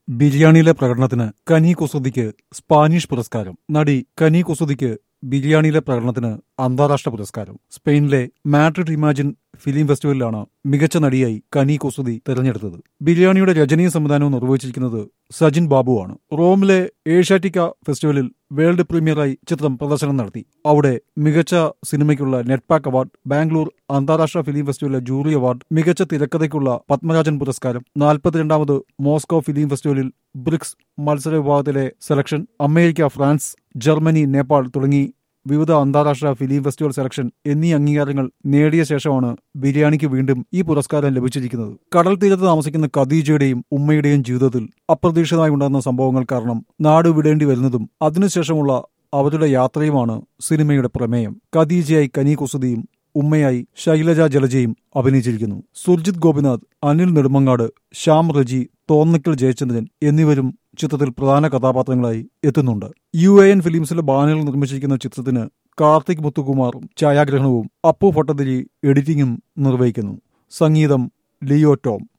ബിരിയാണിയിലെ പ്രകടനത്തിന് കനി കുസുദിക്ക് സ്പാനിഷ് പുരസ്കാരം നടി കനി കുസുദിക്ക് ബിരിയാണിയിലെ പ്രകടനത്തിന് അന്താരാഷ്ട്ര പുരസ്കാരം സ്പെയിനിലെ മാഡ്രിഡ് ഇമാജിൻ ഫിലിം ഫെസ്റ്റിവലിലാണ് മികച്ച നടിയായി കനി കുസുദി തെരഞ്ഞെടുത്തത് ബിരിയാണിയുടെ രചനയും സംവിധാനവും നിർവഹിച്ചിരിക്കുന്നത് സജിൻ ബാബുവാണ് റോമിലെ ഏഷ്യാറ്റിക്ക ഫെസ്റ്റിവലിൽ വേൾഡ് പ്രീമിയറായി ചിത്രം പ്രദർശനം നടത്തി അവിടെ മികച്ച സിനിമയ്ക്കുള്ള നെറ്റ്പാക്ക് അവാർഡ് ബാംഗ്ലൂർ അന്താരാഷ്ട്ര ഫിലിം ഫെസ്റ്റിവലിലെ ജൂറി അവാർഡ് മികച്ച തിരക്കഥയ്ക്കുള്ള പത്മരാജൻ പുരസ്കാരം നാൽപ്പത്തിരണ്ടാമത് മോസ്കോ ഫിലിം ഫെസ്റ്റിവലിൽ ബ്രിക്സ് മത്സര വിഭാഗത്തിലെ selection America France Germany Nepal തുടങ്ങി വിവിധ അന്താരാഷ്ട്ര ഫിലിം ഫെസ്റ്റിവൽ സെലക്ഷൻ എന്നീ അംഗീകാരങ്ങൾ നേടിയ ശേഷമാണ് ബിരിയാണിക്ക് വീണ്ടും ഈ പുരസ്കാരം ലഭിച്ചിരിക്കുന്നത് കടൽ തീരത്ത് താമസിക്കുന്ന ഖദീജയുടെയും ഉമ്മയുടെയും ജീവിതത്തിൽ അപ്രതീക്ഷിതമായി ഉണ്ടാകുന്ന സംഭവങ്ങൾ കാരണം നാട് വിടേണ്ടി വരുന്നതും അതിനുശേഷമുള്ള അവരുടെ യാത്രയുമാണ് സിനിമയുടെ പ്രമേയം ഖദീജയായി കനി കുസുദിയും ഉമ്മയായി ശൈലജ ജലജയും അഭിനയിച്ചിരിക്കുന്നു സുർജിത് ഗോപിനാഥ് അനിൽ നെടുമങ്ങാട് ശ്യാം റജി തോന്നക്കൽ ജയചന്ദ്രൻ എന്നിവരും ചിത്രത്തിൽ പ്രധാന കഥാപാത്രങ്ങളായി എത്തുന്നുണ്ട് യു എ എൻ ഫിലിംസിലെ ബാനറിൽ നിർമ്മിച്ചിരിക്കുന്ന ചിത്രത്തിന് കാർത്തിക് മുത്തുകുമാറും ഛായാഗ്രഹണവും അപ്പു ഭട്ടതിരി എഡിറ്റിംഗും നിർവഹിക്കുന്നു സംഗീതം ലിയോ ടോം